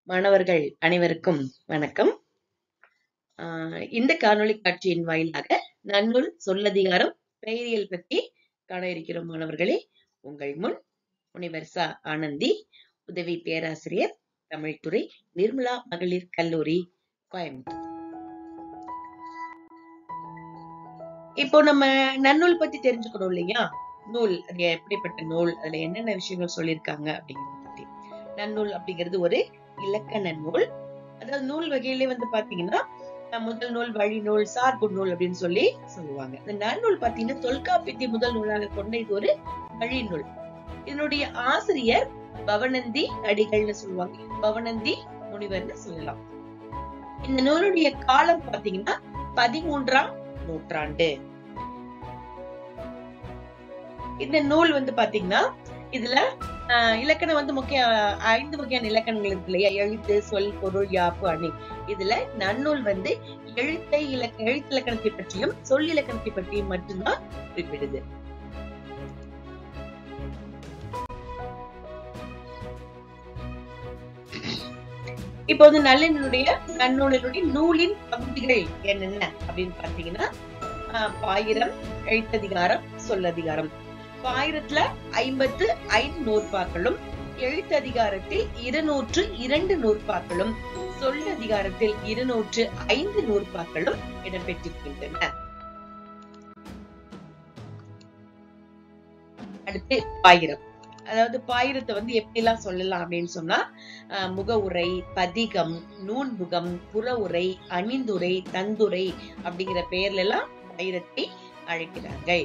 மாணவர்கள் அனைவருக்கும் வணக்கம் ஆஹ் இந்த காணொளி காட்சியின் வாயிலாக நன்னூல் சொல்லதிகாரம் பெயரியல் பற்றி காண இருக்கிறோம் மாணவர்களே உங்கள் முன் முனைவர் ச ஆனந்தி உதவி பேராசிரியர் தமிழ்துறை நிர்மலா மகளிர் கல்லூரி கோயம்புத்தூர் இப்போ நம்ம நன்னூல் பத்தி தெரிஞ்சுக்கணும் இல்லையா நூல் அது எப்படிப்பட்ட நூல் அதுல என்னென்ன விஷயங்கள் சொல்லியிருக்காங்க அப்படிங்கறத பத்தி நன்னூல் அப்படிங்கிறது ஒரு இலக்கண நூல் அதாவது நூல் வகையிலே வந்து பாத்தீங்கன்னா அஹ் முதல் நூல் வழி நூல் சார்பு நூல் அப்படின்னு சொல்லி சொல்லுவாங்க இந்த நன்னூல் பாத்தீங்கன்னா தொல்காப்பியத்தை முதல் நூலாக கொண்ட இது ஒரு வழி நூல் இதனுடைய ஆசிரியர் பவனந்தி அடிகள்னு சொல்லுவாங்க பவனந்தி முனிவர்னு சொல்லலாம் இந்த நூலுடைய காலம் பாத்தீங்கன்னா பதிமூன்றாம் நூற்றாண்டு இந்த நூல் வந்து பாத்தீங்கன்னா இதுல ஆஹ் இலக்கணம் வந்து முக்கிய ஐந்து வகையான இலக்கணங்கள் இருக்கு இல்லையா எழுத்து சொல் பொருள் யாப்பு அணி இதுல நன்னூல் வந்து எழுத்தை இலக்க எழுத்து இலக்கணத்தை பற்றியும் சொல் இலக்கணத்தை பற்றியும் மட்டும்தான் குறிப்பிடுது இப்போ வந்து நல்லினுடைய நன்னூலினுடைய நூலின் பகுதிகள் என்னென்ன அப்படின்னு பாத்தீங்கன்னா ஆஹ் பாயிரம் எழுத்ததிகாரம் சொல்லதிகாரம் பாயிரத்துல ஐம்பத்து ஐந்து நூற்பாக்களும் எழுத்ததிகாரத்தில் இருநூற்று இரண்டு நூற்பாக்களும் சொல்லதிகாரத்தில் இருநூற்று ஐந்து நூற்பாக்களும் இடம்பெற்றிருக்கின்றன அடுத்து பாயிரம் அதாவது பாயிரத்தை வந்து எப்படி எல்லாம் சொல்லலாம் அப்படின்னு சொன்னா அஹ், முகவுரை பதிகம் நூன்முகம் புறவுரை அணிந்துரை தந்துரை அப்படிங்கிற பெயர்ல எல்லாம் பாயிரத்தை அழைக்கிறார்கள்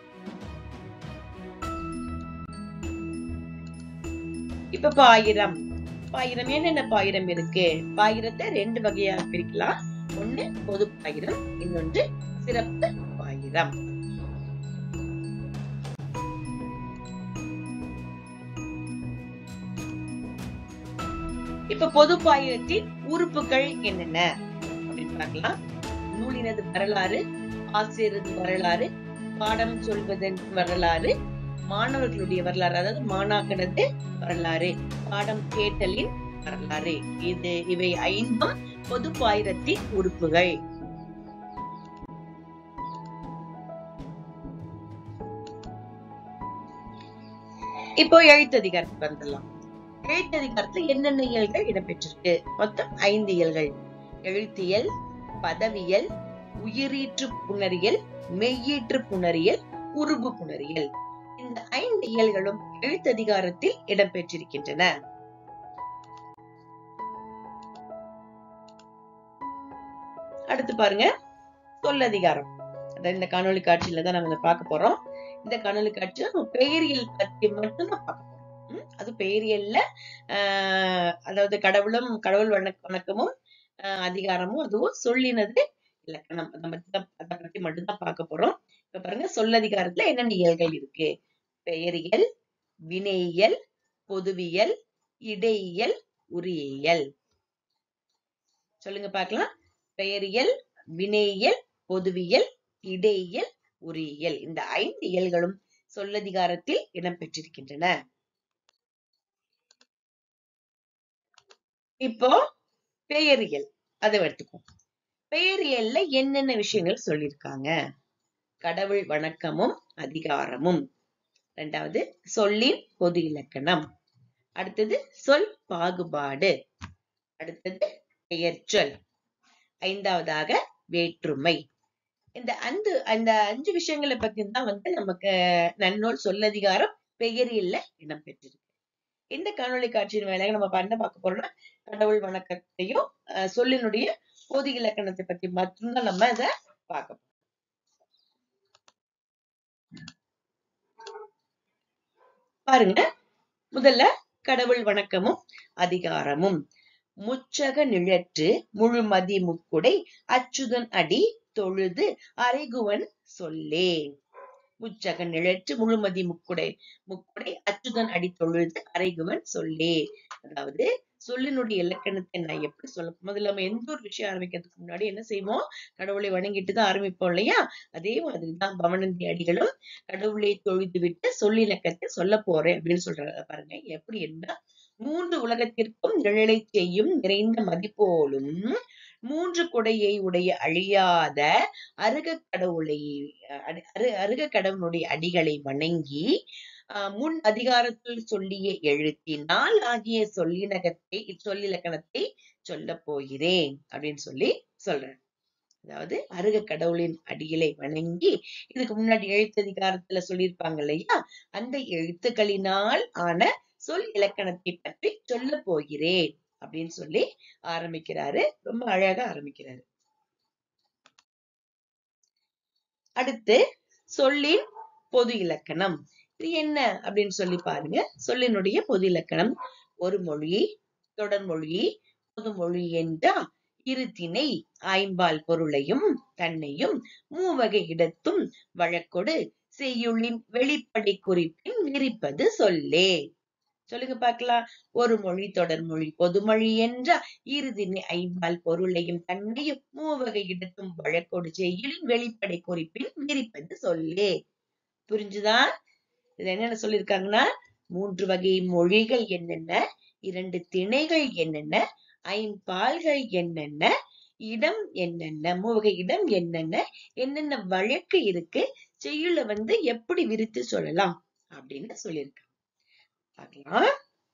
இப்ப பாயிரம் பாயிரம் என்னென்ன பாயிரம் இருக்கு பாயிரத்தை ரெண்டு வகையா பிரிக்கலாம் ஒண்ணு பொது பாயிரம் இன்னொன்று சிறப்பு பாயிரம் இப்ப பொது பாயிரத்தின் உறுப்புகள் என்னென்ன அப்படின்னு பார்க்கலாம் நூலினது வரலாறு ஆசிரியரது வரலாறு பாடம் சொல்வதன் வரலாறு மாணவர்களுடைய வரலாறு அதாவது மாணாக்கனது வரலாறு பாடம் கேட்டலின் வரலாறு இது இவை ஐந்தும் பொது பாயிரத்தின் உறுப்புகள் இப்போ எழுத்ததிகாரத்துக்கு வந்துடலாம் எழுத்ததிகாரத்துல என்னென்ன இயல்கள் இடம்பெற்றிருக்கு மொத்தம் ஐந்து இயல்கள் எழுத்தியல் பதவியல் உயிரீற்று புணரியல் மெய்யீற்று புணரியல் உருபு புணரியல் இந்த ஐந்து இயல்களும் எழுத்ததிகாரத்தில் இடம்பெற்றிருக்கின்றன அடுத்து பாருங்க சொல்லதிகாரம் அதாவது இந்த காணொளி காட்சியில தான் நம்ம இதை பார்க்க போறோம் இந்த காணொளி காட்சியில நம்ம பெயரியல் பத்தி மட்டும்தான் பார்க்க போறோம் ம், அது பெயரியல்ல ஆஹ் அதாவது கடவுளும் கடவுள் வணக்க வணக்கமும் ஆஹ் அதிகாரமும் அதுவும் சொல்லினது இலக்கணம் அதை பத்தி தான் அதை பத்தி மட்டும்தான் பார்க்க போறோம் இப்ப பாருங்க சொல்லதிகாரத்துல என்னென்ன இயல்கள் இருக்கு பெயரியல் வினையியல் பொதுவியல் இடையியல் உரியல் சொல்லுங்க பார்க்கலாம் பெயரியல் வினையியல் பொதுவியல் இடையியல் உரியல் இந்த ஐந்து இயல்களும் சொல்லதிகாரத்தில் இடம்பெற்றிருக்கின்றன இப்போ பெயரியல் அதை எடுத்துக்குவோம் பெயரியல்ல என்னென்ன விஷயங்கள் சொல்லியிருக்காங்க கடவுள் வணக்கமும் அதிகாரமும் ரெண்டாவது சொல்லின் பொது இலக்கணம் அடுத்தது சொல் பாகுபாடு அடுத்தது பெயர்ச்சொல் ஐந்தாவதாக வேற்றுமை இந்த அஞ்சு அந்த அஞ்சு விஷயங்களை பத்தி தான் வந்து நமக்கு நன்னூல் சொல்லதிகாரம் பெயரியல்ல இடம்பெற்றிருக்கு இந்த காணொளி காட்சியின் வேலையை நம்ம பண்ண பார்க்க போறோம்னா கடவுள் வணக்கத்தையும் அஹ், சொல்லினுடைய பொது இலக்கணத்தை பத்தி மட்டும்தான் நம்ம இத பார்க்க போறோம் பாருங்க முதல்ல கடவுள் வணக்கமும் அதிகாரமும் முச்சக நிழற்று முழுமதி முக்குடை அச்சுதன் அடி தொழுது அரைகுவன் சொல்லே முச்சக நிழற்று முழுமதி முக்குடை முக்குடை அச்சுதன் அடி தொழுது அரைகுவன் சொல்லே அதாவது சொல்லினுடைய இலக்கணத்தை நான் எப்படி சொல்ல முதல்ல நம்ம எந்த ஒரு விஷயம் ஆரம்பிக்கிறதுக்கு முன்னாடி என்ன செய்வோம் கடவுளை வணங்கிட்டு தான் ஆரம்பிப்போம் இல்லையா அதே மாதிரிதான் பவனந்தி அடிகளும் கடவுளை தொழுது விட்டு சொல்லிலக்கத்தை சொல்ல போறேன் அப்படின்னு சொல்றாங்க பாருங்க எப்படி என்ன மூன்று உலகத்திற்கும் நிழலைச் செய்யும் நிறைந்த மதிப்போலும் மூன்று கொடையை உடைய அழியாத அருகக் கடவுளை அடி- அரு அருகக் கடவுளுடைய அடிகளை வணங்கி ஆஹ் முன் அதிகாரத்தில் சொல்லிய எழுத்தினால் ஆகிய சொல்லினகத்தை சொல்லிலக்கணத்தை சொல்லப் போகிறேன் அப்படின்னு சொல்லி சொல்றேன் அதாவது அருக கடவுளின் அடிகளை வணங்கி இதுக்கு முன்னாடி எழுத்ததிகாரத்துல சொல்லியிருப்பாங்க இல்லையா அந்த எழுத்துக்களினால் ஆன சொல் இலக்கணத்தை பற்றி சொல்ல போகிறேன் அப்படின்னு சொல்லி ஆரம்பிக்கிறாரு ரொம்ப அழகா ஆரம்பிக்கிறாரு அடுத்து சொல்லின் பொது இலக்கணம் இது என்ன அப்படின்னு சொல்லி பாருங்க சொல்லினுடைய பொது இலக்கணம் ஒரு மொழி தொடர்மொழி பொதுமொழி என்றா இருத்திணை ஐம்பால் பொருளையும் தன்னையும் மூவகை இடத்தும் வழக்கொடு செய்யுளின் வெளிப்படை குறிப்பின் விரிப்பது சொல்லே சொல்லுங்க பார்க்கலாம் ஒரு மொழி தொடர்மொழி பொதுமொழி என்ற இருதினை ஐம்பால் பொருளையும் தன்னையும் மூவகை இடத்தும் வழக்கோடு செய்யுளின் வெளிப்படை குறிப்பில் விரிப்பது சொல்லே புரிஞ்சுதா இது என்னென்ன சொல்லியிருக்காங்கன்னா மூன்று வகை மொழிகள் என்னென்ன இரண்டு திணைகள் என்னென்ன ஐம்பால்கள் என்னென்ன இடம் என்னென்ன மூவகை இடம் என்னென்ன என்னென்ன வழக்கு இருக்கு செய்யுள வந்து எப்படி விரித்து சொல்லலாம் அப்படின்னு சொல்லியிருக்காங்க பார்க்கலாம்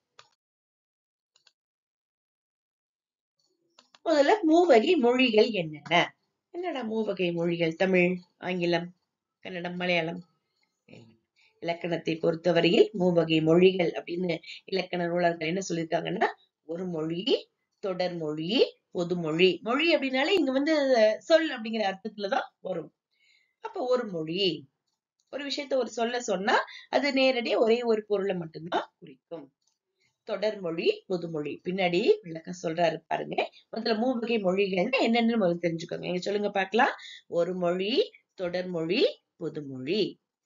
முதல்ல மூவகை மொழிகள் என்னென்ன என்னடா மூவகை மொழிகள் தமிழ் ஆங்கிலம் கன்னடம் மலையாளம் இலக்கணத்தை பொறுத்தவரையில் மூவகை மொழிகள் அப்படின்னு இலக்கண நூலர்கள் என்ன சொல்லியிருக்காங்கன்னா ஒரு மொழி தொடர் மொழி பொதுமொழி மொழி அப்படின்னாலே இங்க வந்து சொல் அப்படிங்கிற அர்த்தத்துலதான் வரும் அப்ப ஒரு மொழி ஒரு விஷயத்த ஒரு சொல்ல சொன்னா அது நேரடியா ஒரே ஒரு பொருளை மட்டும்தான் குறிக்கும் தொடர்மொழி பொதுமொழி பின்னாடி விளக்கம் சொல்றாரு பாருங்க முதல்ல மூவகை மொழிகள்னா என்னென்னு முதல்ல தெரிஞ்சுக்கோங்க நீங்க சொல்லுங்க பார்க்கலாம் ஒரு மொழி தொடர்மொழி பொதுமொழி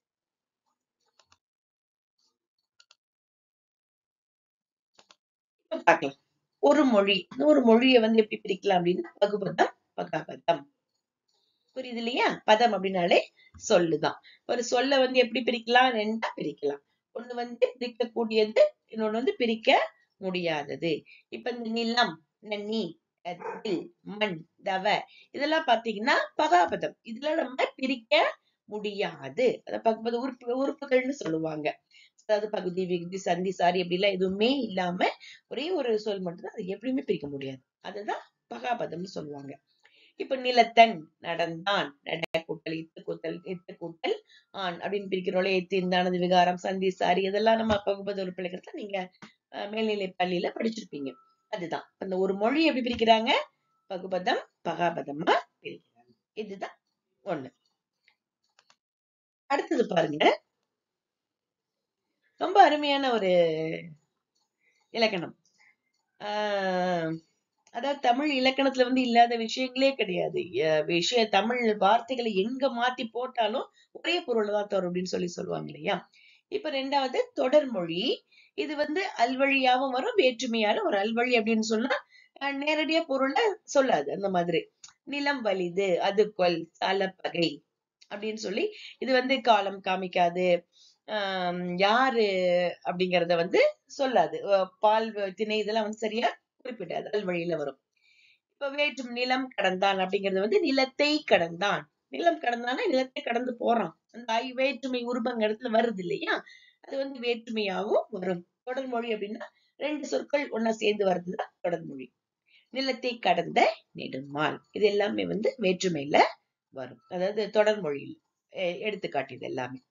இப்ப பார்க்கலாம் ஒரு மொழி ஒரு மொழியை வந்து எப்படி பிரிக்கலாம் அப்படின்னா பகுபதம் பகாபதம் புரியுது இல்லையா பதம் அப்படின்னாலே சொல்லுதான் ஒரு சொல்ல வந்து எப்படி பிரிக்கலாம் ரெண்டா பிரிக்கலாம் ஒண்ணு வந்து பிரிக்கக்கூடியது இன்னொன்னு வந்து பிரிக்க முடியாதது இப்ப இந்த நிலம் நன்னி கதில் மண் தவ இதெல்லாம் பாத்தீங்கன்னா பகாபதம் இதுல நம்ம பிரிக்க முடியாது அத பகுபத உறுப்பு உறுப்புகள்னு சொல்லுவாங்க அதாவது பகுதி விகுதி சந்தி சாரி அப்படி எல்லாம் எதுவுமே இல்லாம ஒரே ஒரு சொல் மட்டும்தான் அது எப்படியுமே பிரிக்க முடியாது அதுதான் பகாபதம்னு சொல்லுவாங்க இப்ப நிலத்தன் நடந்தான் நட கூட்டல் இத்து கூட்டல் இத்து கூட்டல் ஆண் அப்படின்னு பிரிக்கிறோம்ல எத்து இந்தானது விகாரம் சந்தி சாரி இதெல்லாம் நம்ம பகுபத உறுப்பினர்களை நீங்க அஹ், மேல்நிலை பள்ளியில படிச்சிருப்பீங்க அதுதான் அந்த ஒரு மொழி எப்படி பிரிக்கிறாங்க பகுபதம் பகாபதமா பிரிக்கிறாங்க இதுதான் ஒண்ணு அடுத்தது பாருங்க ரொம்ப அருமையான ஒரு இலக்கணம் ஆஹ் அதாவது தமிழ் இலக்கணத்துல வந்து இல்லாத விஷயங்களே கிடையாது அஹ் விஷய தமிழ் வார்த்தைகளை எங்க மாத்தி போட்டாலும் ஒரே பொருள் தான் தரும் அப்படின்னு சொல்லி சொல்லுவாங்க இல்லையா இப்ப ரெண்டாவது தொடர்மொழி இது வந்து அல்வழியாவும் வரும் வேற்றுமையாலும் ஒரு அல்வழி அப்படின்னு சொன்னா அஹ் நேரடியா பொருளை சொல்லாது அந்த மாதிரி நிலம் வலிது அது கொல் சாலப்பகை அப்படின்னு சொல்லி இது வந்து காலம் காமிக்காது ஆஹ் யாரு அப்படிங்கறத வந்து சொல்லாது அஹ் பால் திணை இதெல்லாம் வந்து சரியா குறிப்பிடாது அல்வழியில வரும் இப்ப வேற்றும் நிலம் கடந்தான் அப்படிங்கிறது வந்து நிலத்தை கடந்தான் நிலம் கடந்தானா நிலத்தை கடந்து போறான் அந்த ஐ வேற்றுமை உருவங்க இடத்துல வருது இல்லையா அது வந்து வேற்றுமையாவும் வரும் தொடர்மொழி அப்படின்னா ரெண்டு சொற்கள் ஒன்னா சேர்ந்து வர்றதுதான் தொடர்மொழி நிலத்தை கடந்த நெடுமால் இது எல்லாமே வந்து வேற்றுமையில வரும் அதாவது தொடர்மொழியில் எ- எடுத்துக்காட்டு இது எல்லாமே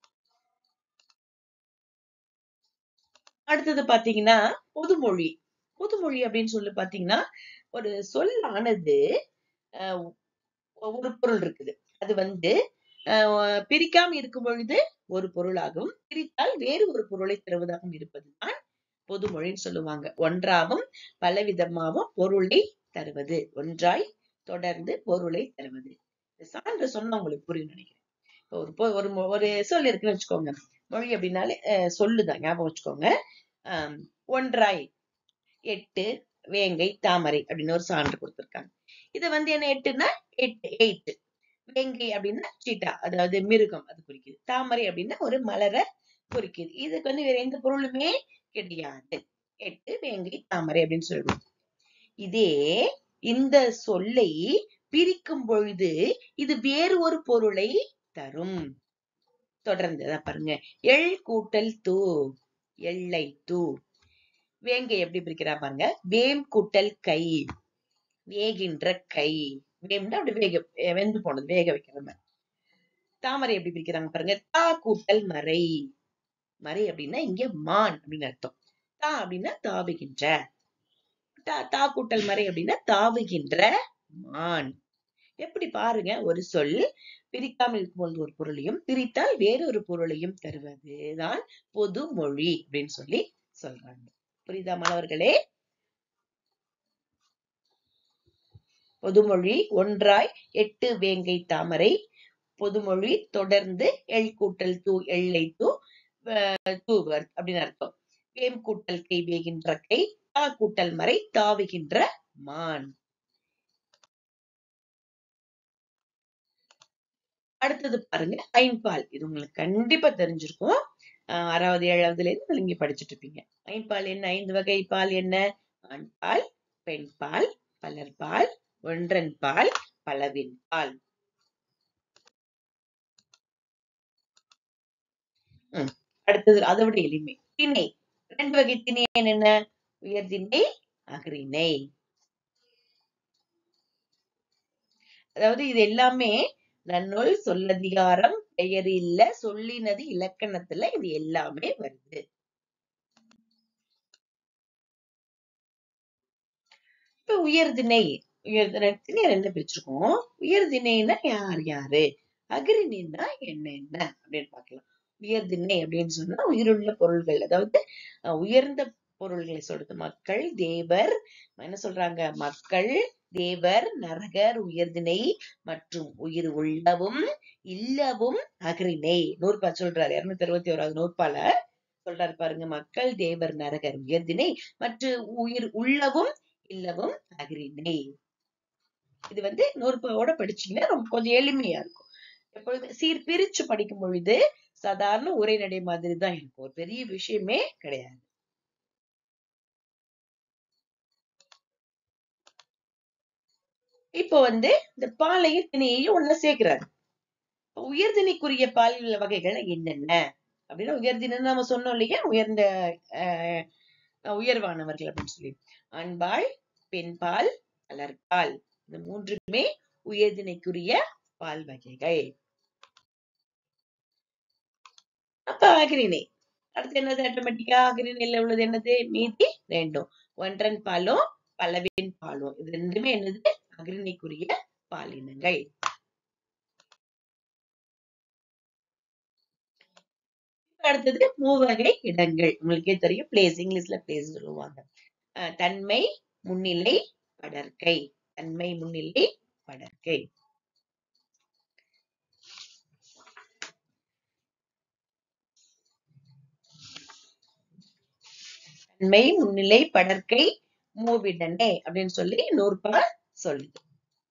அடுத்தது பாத்தீங்கன்னா பொதுமொழி பொதுமொழி அப்படின்னு சொல்லி பாத்தீங்கன்னா ஒரு சொல்லானது அஹ், ஒரு பொருள் இருக்குது அது வந்து அஹ், பிரிக்காம இருக்கும் பொழுது ஒரு பொருளாகவும் பிரித்தால் வேறு ஒரு பொருளை தருவதாகவும் இருப்பதுதான் பொதுமொழின்னு சொல்லுவாங்க ஒன்றாகவும் பலவிதமாகவும் பொருளை தருவது ஒன்றாய் தொடர்ந்து பொருளை தருவது இந்த சான்று சொன்னா உங்களுக்கு புரியும் நினைக்கிறேன் இப்போ ஒரு பொ- ஒரு மொ- ஒரு சொல் இருக்குன்னு வச்சுக்கோங்க மொழி அப்படின்னாலே அஹ், சொல்லுதான் ஞாபகம் வச்சுக்கோங்க ஆம், ஒன்றாய் எட்டு வேங்கை தாமரை அப்படின்னு ஒரு சான்று கொடுத்திருக்காங்க இது வந்து என்ன எட்டுன்னா எட்டு எயிட் வேங்கை அப்படின்னா சீட்டா அதாவது மிருகம் அது குறிக்குது தாமரை அப்படின்னா ஒரு மலரை குறிக்குது இதுக்கு வந்து வேற எந்த பொருளுமே கிடையாது எட்டு வேங்கை தாமரை அப்படின்னு சொல்லுவோம் இதே இந்த சொல்லை பிரிக்கும் பொழுது இது வேறு ஒரு பொருளை தரும் தொடர்ந்து அதான் பாருங்க எள் கூட்டல் தூ எள்ளை தூ வேங்கை எப்படி பிரிக்கிறா பாருங்க வேம் கூட்டல் கை வேகின்ற கை வேம்னா அப்படி வேக வெந்து போனது வேக வைக்கிற மாதிரி தாமரை எப்படி பிரிக்கிறாங்க பாருங்க தா கூட்டல் மறை மறை அப்படின்னா இங்க மான் அப்படின்னு அர்த்தம் தா அப்படின்னா தாவுகின்ற தா- தா கூட்டல் மறை அப்படின்னா தாவுகின்ற மான் எப்படி பாருங்க ஒரு சொல் பிரிக்காமல் இருக்கும்போது ஒரு பொருளையும் பிரித்தால் வேறொரு பொருளையும் தருவதுதான் பொது மொழி அப்படின்னு சொல்லி சொல்றாங்க புரியுதா மாணவர்களே பொதுமொழி ஒன்றாய் எட்டு வேங்கை தாமரை பொதுமொழி தொடர்ந்து எள் கூட்டல் தூ எள்ளை தூ அஹ் தூவர் அப்படின்னு அர்த்தம் வேம் கூட்டல் கை வேகின்ற கை தா கூட்டல் மறை தாவுகின்ற மான் அடுத்தது பாருங்க ஐம்பால் இது உங்களுக்கு கண்டிப்பா தெரிஞ்சிருக்கும் ஆஹ் ஆறாவது ஏழாவதுல இருந்து நீங்க படிச்சுட்டு இருப்பீங்க ஐம்பால் என்ன ஐந்து வகை பால் என்ன ஆண்பால் பெண்பால் பலர்பால் ஒன்றன் பால் பலவின் பால் ம். அடுத்தது அதை விட எளிமை திணை ரெண்டு வகை திணை என்ன உயர்திணை அகரிணை அதாவது இது எல்லாமே நன்னூல் சொல்லதிகாரம் பெயர் இல்ல சொல்லினது இலக்கணத்துல இது எல்லாமே வருது இப்ப உயர்திணை உயர்திணை திணை ரெண்டு பிரிச்சிருக்கோம் உயர்திணைன்னா யார் யாரு அகிரிணைன்னா என்ன என்ன அப்படின்னு பார்க்கலாம் உயர்திணை அப்படின்னு சொன்னா உயிருள்ள பொருள்கள் அதாவது அஹ், உயர்ந்த பொருள்களை சொல்றது மக்கள் தேவர் என்ன சொல்றாங்க மக்கள் தேவர் நரகர் உயர்திணை மற்றும் உயிர் உள்ளவும் இல்லவும் அகிரிணை நூற்பா சொல்றாரு இருநூத்தி அறுபத்தி ஓராவது நூற்பால சொல்றாரு பாருங்க மக்கள் தேவர் நரகர் உயர்திணை மற்றும் உயிர் உள்ளவும் இல்லவும் அகிரிணை இது வந்து நூற்பாவோட படிச்சீங்கன்னா ரொம்ப கொஞ்சம் எளிமையா இருக்கும் எப்பொழுது சீர் பிரிச்சு படிக்கும் பொழுது சாதாரண உரைநடை மாதிரி தான் இருக்கும் ஒரு பெரிய விஷயமே கிடையாது இப்போ வந்து இந்த பாலையும் திணையையும் ஒண்ணு சேர்க்கிறாரு உயர்திணைக்குரிய பால் வகைகள் என்னென்ன அப்படின்னா உயர்தினை நம்ம சொன்னோம் இல்லையா உயர்ந்த ஆஹ் உயர்வானவர்கள் அப்படின்னு சொல்லி ஆண்பால் பெண்பால் மலர்பால் இந்த மூன்றுமே உயர்திணைக்குரிய பால் வகைகள் அப்ப அகிரிணை அடுத்து என்னது ஆட்டோமேட்டிக்கா அகிரிணையில உள்ளது என்னது மீதி ரெண்டும் ஒன்றன் பாலும் பலவின் பாலும் இது ரெண்டுமே என்னது அகிரிணைக்குரிய பாலினங்கள் அடுத்தது மூவகை இடங்கள் உங்களுக்கே தெரியும் பிளேஸ் இங்கிலீஷ்ல பிளேஸ் சொல்லுவாங்க அஹ் தன்மை முன்னிலை படர்க்கை தன்மை முன்னிலை படர்க்கை தன்மை முன்னிலை படர்க்கை மூவிடனே அப்படின்னு சொல்லி நூற்பா சொல்லுது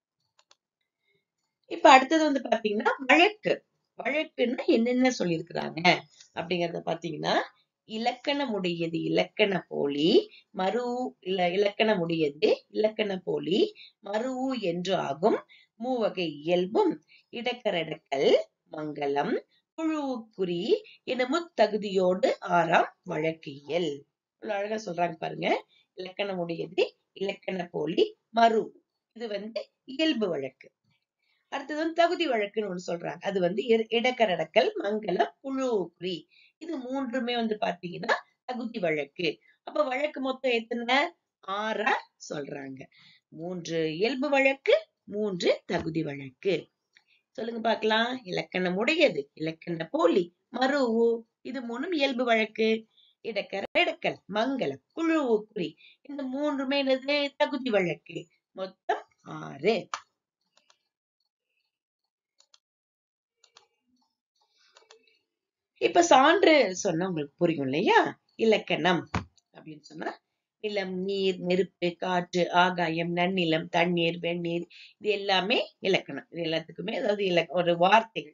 இப்ப அடுத்தது வந்து பாத்தீங்கன்னா வழக்கு வழக்குன்னா என்னென்ன சொல்லியிருக்கிறாங்க அப்படிங்கறத பாத்தீங்கன்னா இலக்கணமுடையது இலக்கண போலி மறு இல்ல இலக்கணமுடையது இலக்கண போலி மறு என்று ஆகும் மூவகை இயல்பும் இடக்கரடக்கல் மங்களம் குழுவுக்குறி என முத்தகுதியோடு ஆறாம் வழக்கியல் இவ்வளவு அழகா சொல்றாங்க பாருங்க இலக்கணமுடையது இலக்கண போலி மறு இது வந்து இயல்பு வழக்கு அடுத்தது வந்து தகுதி வழக்குன்னு ஒண்ணு சொல்றாங்க அது வந்து இட- இடக்கரடக்கல் மங்களம் குழுவுக்குறி இது மூன்றுமே வந்து பாத்தீங்கன்னா தகுதி வழக்கு அப்ப வழக்கு மொத்தம் எத்தனை ஆறா சொல்றாங்க மூன்று இயல்பு வழக்கு மூன்று தகுதி வழக்கு சொல்லுங்க பார்க்கலாம் இலக்கணம் உடையது இலக்கண போலி மறு இது மூணும் இயல்பு வழக்கு இடக்கர இடக்கல் மங்களம் குழுவுக்குறி இந்த மூன்றுமே என்னது தகுதி வழக்கு மொத்தம் ஆறு இப்ப சான்று சொன்னா உங்களுக்கு புரியும் இல்லையா இலக்கணம் அப்படின்னு சொன்னா நிலம் நீர் நெருப்பு காற்று ஆகாயம் நன்னிலம் தண்ணீர் வெந்நீர் இது எல்லாமே இலக்கணம் இது எல்லாத்துக்குமே அதாவது இலக்க ஒரு வார்த்தைகள்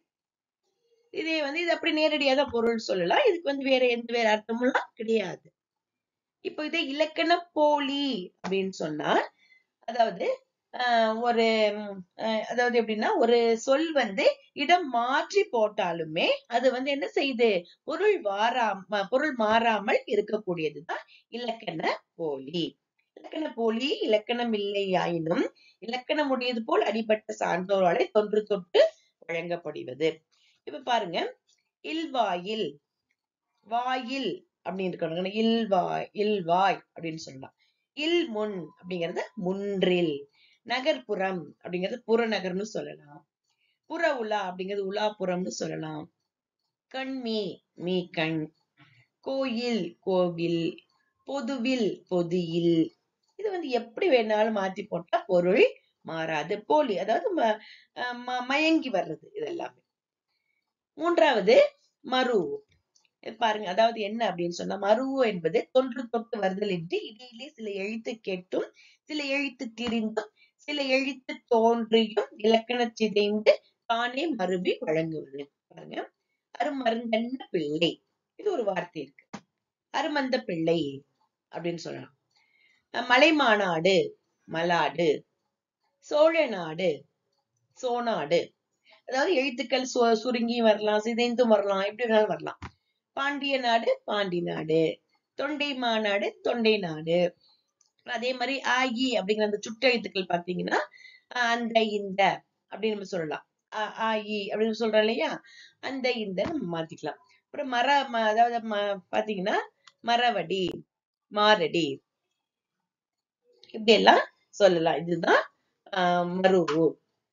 இதே வந்து இது அப்படி நேரடியா தான் பொருள் சொல்லலாம் இதுக்கு வந்து வேற எந்த வேற அர்த்தமும் கிடையாது இப்போ இதை இலக்கண போலி அப்படின்னு சொன்னா அதாவது ஆஹ் ஒரு ம், அஹ் அதாவது எப்படின்னா ஒரு சொல் வந்து இடம் மாற்றி போட்டாலுமே அது வந்து என்ன செய்யுது பொருள் வாராம பொருள் மாறாமல் இருக்கக்கூடியதுதான் இலக்கண போலி இலக்கண போலி இலக்கணம் இல்லையாயினும் இலக்கணம் உடையது போல் அடிபட்ட சான்றோராலே தொன்று தொட்டு வழங்கப்படுவது இப்ப பாருங்க இல்வாயில் வாயில் அப்படின்னு இருக்கணும் இல்வாய் இல்வாய் அப்படின்னு சொல்லலாம் இல் முன் அப்படிங்கறது முன்றில் நகர்ப்புறம் அப்படிங்கறது புறநகர்னு சொல்லலாம் புற உலா அப்படிங்கிறது உலாப்புறம்னு சொல்லலாம் கண்மீ மீ கண் கோயில் கோவில் பொதுவில் பொதியில் இது வந்து எப்படி வேணாலும் மாத்தி போட்டா பொருள் மாறாது போலி அதாவது ம- அஹ் ம- மயங்கி வர்றது இதெல்லாமே மூன்றாவது மறு இது பாருங்க அதாவது என்ன அப்படின்னு சொன்னா மருவு என்பது தொன்று தொட்டு வருதல் என்று இடையிலே சில எழுத்து கேட்டும் சில எழுத்து திரிந்தும் சில எழுத்து தோன்றியும் இலக்கண சிதைந்து தானே மருவி வழங்குவது பாருங்க அருமருங்கண்ண பிள்ளை இது ஒரு வார்த்தை இருக்கு அருமந்த பிள்ளை அப்படின்னு சொல்லலாம் அஹ் மலைமாநாடு மலாடு சோழ நாடு சோநாடு அதாவது எழுத்துக்கள் சு சுருங்கி வரலாம் சிதைந்தும் வரலாம் எப்படி வேணாலும் வரலாம் பாண்டிய நாடு பாண்டி நாடு தொண்டை மாநாடு தொண்டை நாடு அதே மாதிரி ஆகி அப்படிங்கிற அந்த சுட்டெழுத்துக்கள் பாத்தீங்கன்னா ஆஹ் அந்த இந்த அப்படின்னு நம்ம சொல்லலாம் ஆ- ஆயி அப்படின்னு சொல்றோம் இல்லையா அந்த இந்த நம்ம மாத்திக்கலாம் அப்புறம் மர ம- அதாவது ம- பாத்தீங்கன்னா மரவடி மாரடி இப்படி எல்லாம் சொல்லலாம் இதுதான் ஆஹ் மருவு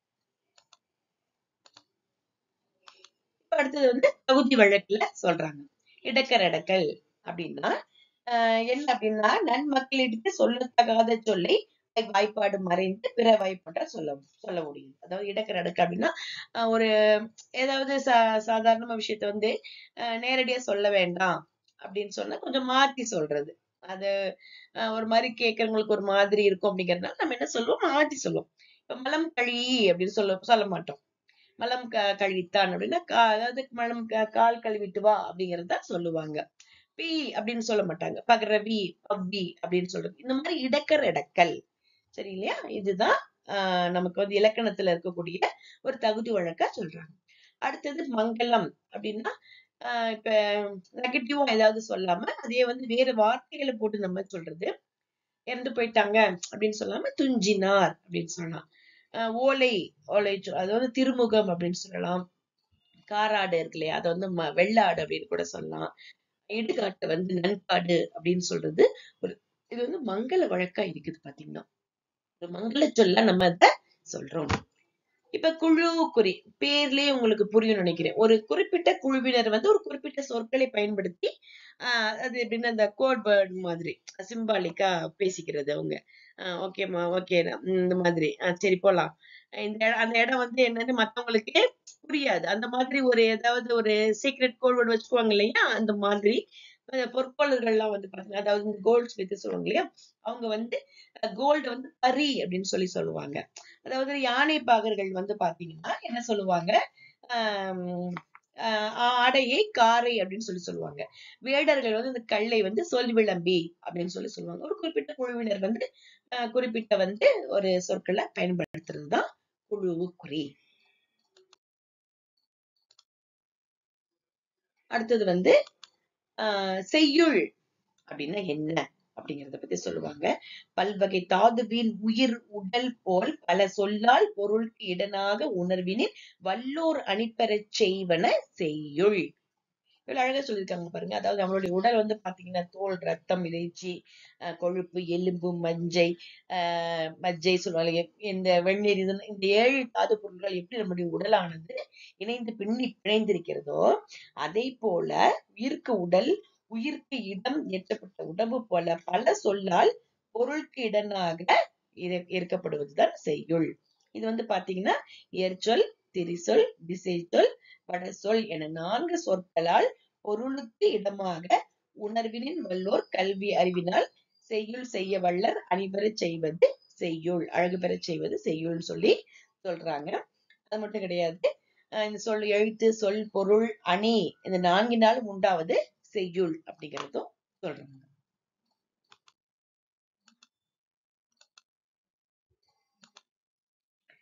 இப்ப அடுத்தது வந்து தகுதி வழக்குல சொல்றாங்க இடக்கரடக்கல் அப்படின்னா ஆஹ் என்ன அப்படின்னா நன்மக்களிடத்து சொல்லத்தகாத சொல்லை வாய்ப்பாடு மறைந்து பிற வாய்ப்பாட்ட சொல்ல சொல்ல முடியும் அதாவது இடக்கரடக்கு அப்படின்னா ஆஹ் ஒரு ஏதாவது சா சாதாரண விஷயத்த வந்து ஆஹ் நேரடியா சொல்ல வேண்டாம் அப்படின்னு சொன்னா கொஞ்சம் மாத்தி சொல்றது அது ஆஹ் ஒரு மாதிரி கேட்கறவங்களுக்கு ஒரு மாதிரி இருக்கும் அப்படிங்கறதுனால நம்ம என்ன சொல்லுவோம் மாத்தி சொல்லுவோம் இப்ப மலம் கழி அப்படின்னு சொல்ல சொல்ல மாட்டோம் மலம் க கழுவித்தான் அப்படின்னா கா- அதாவது மலம் க- கால் கழுவிட்டு வா அப்படிங்கறத சொல்லுவாங்க பி அப்படின்னு சொல்ல மாட்டாங்க பகரவி பவ்வி அப்படின்னு சொல்றது இந்த மாதிரி இடக்கர் இடக்கல் சரி இல்லையா இதுதான் ஆஹ் நமக்கு வந்து இலக்கணத்துல இருக்கக்கூடிய ஒரு தகுதி வழக்கா சொல்றாங்க அடுத்தது மங்களம் அப்படின்னா ஆஹ் இப்ப நெகட்டிவா ஏதாவது சொல்லாம அதே வந்து வேற வார்த்தைகளை போட்டு நம்ம சொல்றது இறந்து போயிட்டாங்க அப்படின்னு சொல்லாம துஞ்சினார் அப்படின்னு சொல்லலாம் ஆஹ் ஓலை ஓலை சொ- அது வந்து திருமுகம் அப்படின்னு சொல்லலாம் காராடு இருக்கு இல்லையா அதை வந்து ம- வெள்ளாடு அப்படின்னு கூட சொல்லலாம் இடுகாட்டு வந்து நன்காடு அப்படின்னு சொல்றது ஒரு இது வந்து மங்கள வழக்கா இருக்குது பாத்தீங்கன்னா ஒரு மங்கள சொல்ல நம்ம அத சொல்றோம் இப்ப குழு குறி பேர்லயே உங்களுக்கு புரியும் நினைக்கிறேன் ஒரு குறிப்பிட்ட குழுவினர் வந்து ஒரு குறிப்பிட்ட சொற்களை பயன்படுத்தி ஆஹ் அது எப்படின்னா அந்த கோட் வேர்ட் மாதிரி சிம்பாலிக்கா பேசிக்கிறது அவங்க ஓகேம்மா ஓகே இந்த மாதிரி ஆஹ் சரி போலாம் இந்த இடம் அந்த இடம் வந்து என்னன்னு மத்தவங்களுக்கு புரியாது அந்த மாதிரி ஒரு ஏதாவது ஒரு சீக்ரெட் கோட்வேர்டு வச்சுக்குவாங்க இல்லையா அந்த மாதிரி அஹ் பொற்கொள்ளர்கள்லாம் வந்து பாத்தீங்க அதாவது இந்த கோல்ட்ஸ் வித்து சொல்லுவாங்க இல்லையா அவங்க வந்து கோல்டு வந்து பரி அப்படின்னு சொல்லி சொல்லுவாங்க அதாவது யானை பாகர்கள் வந்து பாத்தீங்கன்னா என்ன சொல்லுவாங்க ஆஹ் ஆஹ் ஆடையை காரை அப்படின்னு சொல்லி சொல்லுவாங்க வேடர்கள் வந்து இந்த கல்லை வந்து சொல் விளம்பி அப்படின்னு சொல்லி சொல்லுவாங்க ஒரு குறிப்பிட்ட குழுவினர் வந்து ஆஹ் குறிப்பிட்ட வந்து ஒரு சொற்களை பயன்படுத்துறதுதான் குழுவு குறி அடுத்தது வந்து ஆஹ் செய்யுள் அப்படின்னா என்ன அப்படிங்கறத பத்தி சொல்லுவாங்க பல்வகை தாதுவின் உயிர் உடல் போல் பல சொல்லால் பொருளுக்கு இடனாக உணர்வினில் வல்லோர் அணிப்பெறச் செய்வன செய்யுள் இவ்வளவு அழகா சொல்லியிருக்காங்க பாருங்க அதாவது நம்மளுடைய உடல் வந்து பாத்தீங்கன்னா தோல் ரத்தம் இறைச்சி அஹ் கொழுப்பு எலும்பு மஞ்சை ஆஹ் மஜ்ஜை சொல்லுவாங்க இந்த வெந்நீர் இது இந்த ஏழு தாது பொருட்கள் எப்படி நம்முடைய உடலானது இணைந்து பின்னி பிணைந்திருக்கிறதோ அதை போல உயிர்க்கு உடல் உயிர்க்கு இடம் ஏற்றப்பட்ட உடம்பு போல பல சொல்லால் பொருளுக்கு இடனாக இரு- இருக்கப்படுவதுதான் செய்யுள் இது வந்து பாத்தீங்கன்னா ஏர்ச்சொல் திரிசொல் திசைச்சொல் வடசொல் என நான்கு சொற்களால் பொருளுக்கு இடமாக உணர்வினின் வல்லோர் கல்வி அறிவினால் செய்யுள் செய்ய வல்லர் அணிபெறச் செய்வது செய்யுள் அழகு பெறச் செய்வது செய்யுள்னு சொல்லி சொல்றாங்க அது மட்டும் கிடையாது அஹ் இந்த சொல் எழுத்து சொல் பொருள் அணி இந்த நான்கினாலும் உண்டாவது செய்யுள் அப்படிங்கிறதும் சொல்றாங்க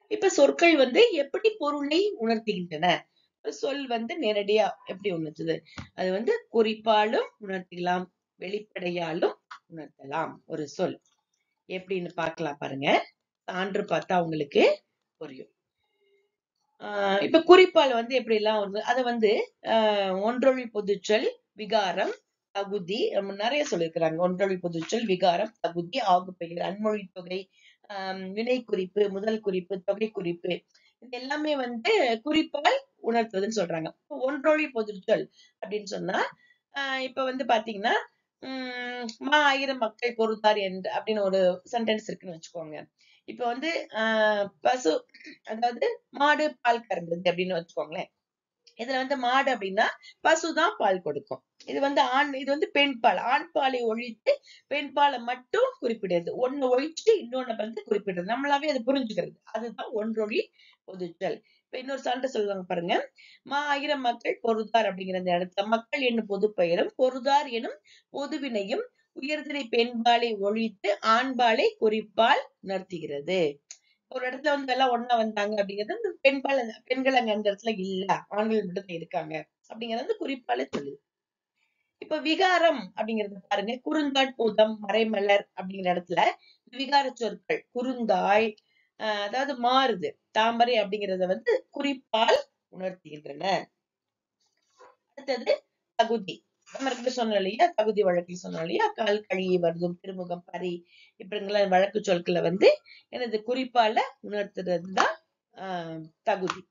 இப்ப சொற்கள் வந்து எப்படி பொருளை உணர்த்துகின்றன ஒரு சொல் வந்து நேரடியா எப்படி உணர்த்துது அது வந்து குறிப்பாலும் உணர்த்தலாம் வெளிப்படையாலும் உணர்த்தலாம் ஒரு சொல் எப்படின்னு பார்க்கலாம் பாருங்க சான்று பார்த்தா உங்களுக்கு புரியும் ஆஹ் இப்ப குறிப்பால் வந்து எப்படி எல்லாம் வருது அதை வந்து ஆஹ் ஒன்றொழி பொதுச்சொல் விகாரம் தகுதி நம்ம நிறைய சொல்லியிருக்கிறாங்க ஒன்றொழி பொதுச்சொல் விகாரம் தகுதி ஆகுப்பெயர் அன்மொழி தொகை ஆஹ் வினை குறிப்பு முதல் குறிப்பு தொகை குறிப்பு இது எல்லாமே வந்து குறிப்பால் உணர்த்துவதுன்னு சொல்றாங்க இப்ப ஒன்றொழி பொதுச்சொல் அப்படின்னு சொன்னா ஆஹ் இப்ப வந்து பாத்தீங்கன்னா உம் மா ஆயிரம் மக்கள் பொறுத்தார் என்று அப்படின்னு ஒரு சென்டென்ஸ் இருக்குன்னு வச்சுக்கோங்க இப்ப வந்து ஆஹ் பசு அதாவது மாடு பால் கறந்தது அப்படின்னு வச்சுக்கோங்களேன் இதுல வந்து மாடு அப்படின்னா பசுதான் பால் கொடுக்கும் இது வந்து ஆண் இது வந்து பெண் பால் ஆண் பாலை ஒழித்து பெண் பாலை மட்டும் குறிப்பிடுறது ஒண்ணு ஒழிச்சுட்டு இன்னொன்னு வந்து குறிப்பிடுறது நம்மளாவே அது புரிஞ்சுக்கிறது அதுதான் ஒன்றொழி பொதுச்சொல் இப்ப இன்னொரு சான்று சொல்லுவாங்க பாருங்க மா ஆயிரம் மக்கள் பொருதார் அப்படிங்கிற அந்த இடத்துல மக்கள் என்னும் பொது பெயரும் பொருதார் எனும் பொதுவினையும் உயர்திணை பெண்பாலை ஒழித்து ஆண்பாலை குறிப்பால் உணர்த்துகிறது ஒரு இடத்துல வந்து எல்லாம் ஒண்ணா வந்தாங்க அப்படிங்கிறது அந்த பெண்பால் அந்த- பெண்கள் அங்க அந்த இடத்துல இல்ல ஆண்கள் மட்டும் தான் இருக்காங்க அப்படிங்கறது வந்து குறிப்பால சொல்லுது இப்ப விகாரம் அப்படிங்கறது பாருங்க குறுந்தாள் பூதம் மறைமலர் அப்படிங்கிற இடத்துல விகார சொற்கள் குறுந்தாள் ஆஹ் அதாவது மாறுது தாமரை அப்படிங்கறத வந்து குறிப்பால் உணர்த்துகின்றன அடுத்தது தகுதி நம்ம ரெண்டு சொன்னோம் இல்லையா தகுதி வழக்கில் சொன்னோம் இல்லையா கால் கழியை வருதும் திருமுகம் பரி இப்படிங்கிற வழக்கு சொற்களை வந்து எனது குறிப்பால உணர்த்துறது தான் ஆஹ் தகுதி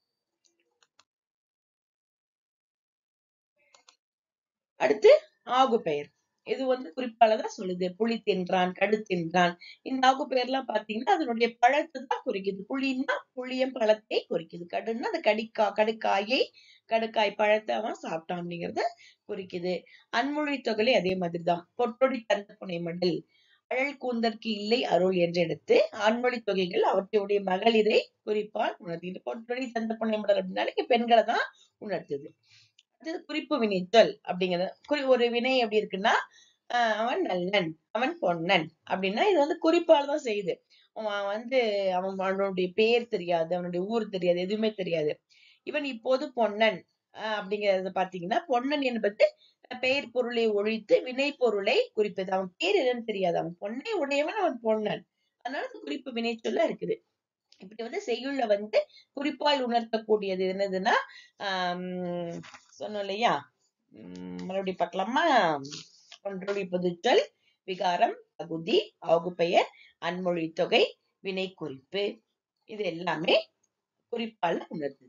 அடுத்து ஆகு பெயர் இது வந்து குறிப்பாலதான் சொல்லுது புளி தின்றான் கடு தின்றான் இந்த ஆகு பெயர் எல்லாம் பாத்தீங்கன்னா அதனுடைய பழத்தை தான் குறிக்குது புளின்னா புளியம் பழத்தை குறிக்குது கடுன்னா அந்த கடிக்கா கடுக்காயை கடுக்காய் பழத்தை அவன் சாப்பிட்டான் அப்படிங்கறத குறிக்குது அன்மொழி தொகை அதே மாதிரிதான் பொட்டொடி தந்த புனை மடல் அழல் கூந்தற்கு இல்லை அருள் என்று எடுத்து ஆண்மொழி தொகைகள் அவற்றுடைய மகளிரை குறிப்பால் உணர்த்துகிறது பொட்டொடி தந்த புனை மடல் அப்படின்னாலே இங்க பெண்களை தான் உணர்த்துது அடுத்தது குறிப்பு வினைச்சொல் அப்படிங்கிறது குறி- ஒரு வினை எப்படி இருக்குன்னா ஆஹ் அவன் நல்லன் அவன் பொன்னன் அப்படின்னா இது வந்து குறிப்பால் தான் செய்யுது அவன் வந்து அவன் அவனுடைய பேர் தெரியாது அவனுடைய ஊர் தெரியாது எதுவுமே தெரியாது இவன் இப்போது பொன்னன் ஆஹ் அப்படிங்கறத பாத்தீங்கன்னா பொன்னன் என்பது பெயர் பொருளை ஒழித்து வினை பொருளை குறிப்பது அவன் பேர் என்னன்னு தெரியாது அவன் பொன்னை உடையவன் அவன் பொன்னன் அதனால அது குறிப்பு வினைச்சொல்லா இருக்குது இப்படி வந்து செய்யுள்ள வந்து குறிப்பால் உணர்த்தக்கூடியது என்னதுன்னா ஆஹ் சொன்னோம் இல்லையா உம் மறுபடியும் பார்க்கலாமா ஒன்றொழி பொதுச்சொல் விகாரம் தகுதி ஆகுபெயர் அன்மொழி தொகை வினை குறிப்பு இது எல்லாமே குறிப்பால் உணர்த்துது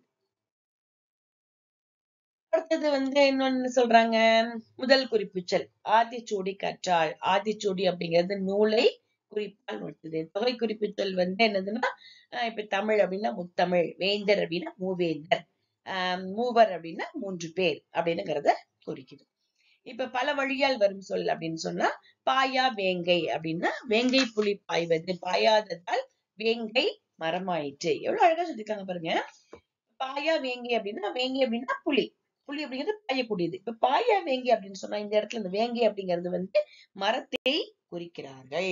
அடுத்தது வந்து இன்னொன்னு சொல்றாங்க முதல் குறிப்புச்சொல் ஆத்திச்சூடி கற்றாள் ஆத்திச்சூடி அப்படிங்கிறது நூலை குறிப்பால் உணர்த்துது தொகை குறிப்புச்சொல் வந்து என்னதுன்னா ஆஹ் இப்ப தமிழ் அப்படின்னா முத்தமிழ் வேந்தர் அப்படின்னா மூவேந்தர் ஆஹ் மூவர் அப்படின்னா மூன்று பேர் அப்படின்னுங்கிறத குறிக்குது இப்ப பல வழியால் வரும் சொல் அப்படின்னு சொன்னா பாயா வேங்கை அப்படின்னா வேங்கை புலி பாய்வது பாயாததால் வேங்கை மரமாயிற்று எவ்வளவு அழகா சொல்லிருக்காங்க பாருங்க பாயா வேங்கை அப்படின்னா வேங்கை அப்படின்னா புலி புலி அப்படிங்கிறது பாயக்கூடியது இப்ப பாயா வேங்கை அப்படின்னு சொன்னா இந்த இடத்துல இந்த வேங்கை அப்படிங்கிறது வந்து மரத்தை குறிக்கிறார்கள்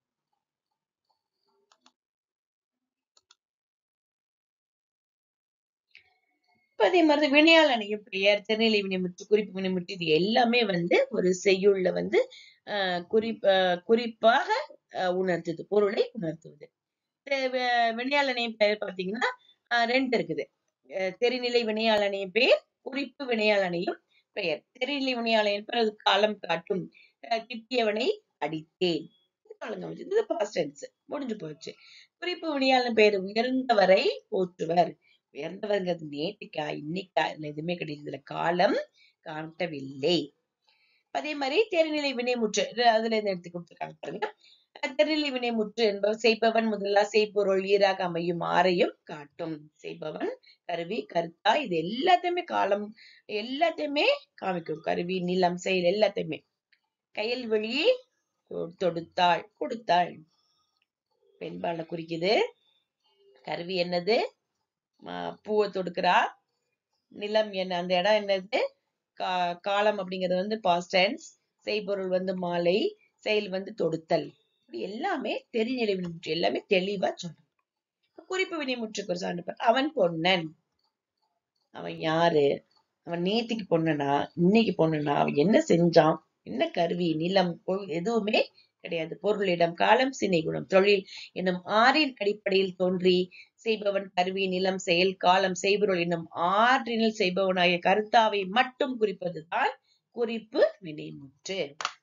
இப்ப அதே மாதிரி வினையால் அணையும் பெயர் திருநிலை வினைமுற்று குறிப்பு வினைமுற்று இது எல்லாமே வந்து ஒரு செய்யுள்ல வந்து ஆஹ் குறிப் ஆஹ் குறிப்பாக ஆஹ் உணர்த்துது பொருளை உணர்த்துவது தெ- வி- வினையால் அணையும் பெயர் பாத்தீங்கன்னா ஆஹ் ரெண்டு இருக்குது அஹ் தெரிநிலை வினையால் அணையும் பெயர் குறிப்பு வினையால் அணையும் பெயர் தெரிநிலை வினையால் அணையும் பெயர் அது காலம் காட்டும் அஹ் கிட்டியவனை அடித்தேன் இது காலம் காமிச்சது இது past tense முடிஞ்சு போச்சு குறிப்பு வினையாளன் பெயர் உயர்ந்தவரை போற்றுவர் உயர்ந்தவர்ங்கிறது நேற்றுக்கா இன்னைக்கா இதுல எதுவுமே கிடையாது இதுல காலம் காட்டவில்லை அதே மாதிரி தெரிநிலை வினைமுற்று இது அதுல இருந்து எடுத்து கொடுத்துருக்காங்க பாருங்க அஹ் தெரிநிலை வினைமுற்று என்பவர் செய்பவன் முதலா செய்பொருள் ஈராக அமையும் ஆரையும் காட்டும் செய்பவன் கருவி கருத்தா இது எல்லாத்தையுமே காலம் எல்லாத்தையுமே காமிக்கும் கருவி நிலம் செயல் எல்லாத்தையுமே கையல் வழி தொடுத்தாள் கொடுத்தாள் பெண்பால குறிக்குது கருவி என்னது ம- பூவை தொடுக்கிறா நிலம் என்ன அந்த இடம் என்னது கா காலம் அப்படிங்கிறது வந்து பாஸ்ட் டென்ஸ் செய்பொருள் வந்து மாலை செயல் வந்து தொடுத்தல் இப்படி எல்லாமே தெரிநிலை வினைமுற்று எல்லாமே தெளிவா சொல்றோம் குறிப்பு வினைமுற்றுக்கு ஒரு சான்று பாரு. அவன் பொன்னன் அவன் யாரு அவன் நேத்திக்கு பொண்ணனா இன்னைக்கு பொண்ணனா அவன் என்ன செஞ்சான் என்ன கருவி நிலம் பொருள் எதுவுமே கிடையாது பொருளிடம் காலம் சினை குணம் தொழில் என்னும் ஆறின் அடிப்படையில் தோன்றி செய்பவன் கருவி நிலம் செயல் காலம் செய்பொருள் என்னும் ஆறினில் செய்பவனாகிய கருத்தாவை மட்டும் குறிப்பதுதான் குறிப்பு வினைமுற்று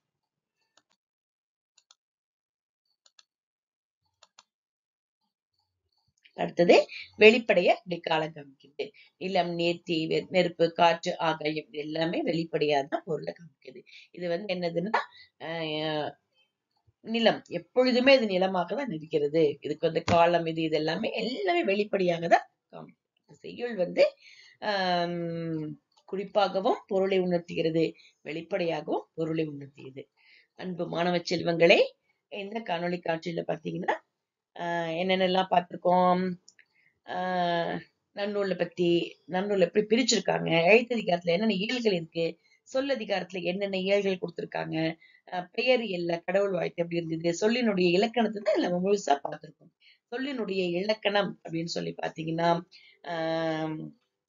அடுத்தது வெளிப்படைய இப்படி காலம் காமிக்குது நிலம் நீர் தீ வெ- நெருப்பு காற்று ஆகாயம் இது எல்லாமே வெளிப்படையா தான் பொருளை காமிக்குது இது வந்து என்னதுன்னா ஆஹ் நிலம் எப்பொழுதுமே இது நிலமாக தான் இருக்கிறது இதுக்கு வந்து காலம் இது இது எல்லாமே எல்லாமே வெளிப்படையாக தான் காமிக்குது செய்யுள் வந்து ஆஹ் குறிப்பாகவும் பொருளை உணர்த்துகிறது வெளிப்படையாகவும் பொருளை உணர்த்தியது அன்பு மாணவ செல்வங்களே இந்த காணொளி காட்சியில பாத்தீங்கன்னா ஆஹ் என்னென்னலாம் பார்த்திருக்கோம் ஆஹ் நன்னூலை பத்தி நன்னூல் எப்படி பிரிச்சிருக்காங்க எழுத்ததிகாரத்துல என்னென்ன இயல்கள் இருக்கு சொல்லதிகாரத்துல என்னென்ன இயல்கள் கொடுத்திருக்காங்க ஆஹ் பெயர் எல்ல கடவுள் வாழ்த்து எப்படி இருந்தது சொல்லினுடைய இலக்கணத்தை தான் நம்ம முழுசா பார்த்திருக்கோம் சொல்லினுடைய இலக்கணம் அப்படின்னு சொல்லி பாத்தீங்கன்னா ஆஹ்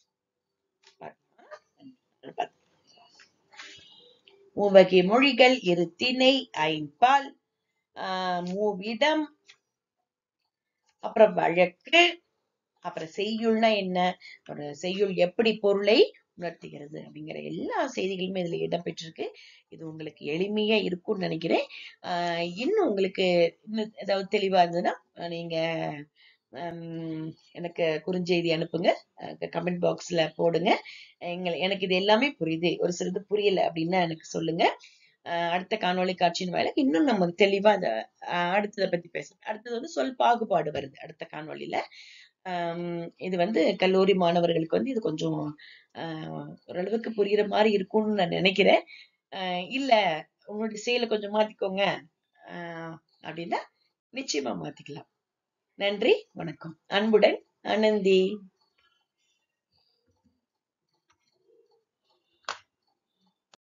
மூவகை மொழிகள் இரு திணை ஐம்பால் ஆஹ் மூவிடம் அப்புறம் வழக்கு அப்புறம் செய்யுள்னா என்ன ஒரு செய்யுள் எப்படி பொருளை உணர்த்துகிறது அப்படிங்கிற எல்லா செய்திகளுமே இதுல இடம்பெற்றிருக்கு இது உங்களுக்கு எளிமையா இருக்கும்னு நினைக்கிறேன் ஆஹ் இன்னும் உங்களுக்கு இன்னும் ஏதாவது தெளிவா இருந்ததுன்னா அஹ் நீங்க ஹம், எனக்கு குறுஞ்செய்தி அனுப்புங்க கமெண்ட் பாக்ஸ்ல போடுங்க எங்களை எனக்கு இது எல்லாமே புரியுது ஒரு சிலது புரியல அப்படின்னா எனக்கு சொல்லுங்க ஆஹ் அடுத்த காணொளி காட்சியின் வாயில இன்னும் நம்ம தெளிவா அதை அடுத்ததை பத்தி பேசலாம் அடுத்தது வந்து சொல் பாகுபாடு வருது அடுத்த காணொளியில ஆஹ் இது வந்து கல்லூரி மாணவர்களுக்கு வந்து இது கொஞ்சம் ஆஹ் ஓரளவுக்கு புரியுற மாதிரி இருக்கும்னு நான் நினைக்கிறேன் ஆஹ் இல்ல உங்களுடைய செயலை கொஞ்சம் மாத்திக்கோங்க ஆஹ் அப்படின்னா நிச்சயமா மாத்திக்கலாம் நன்றி வணக்கம் அன்புடன் ஆனந்தி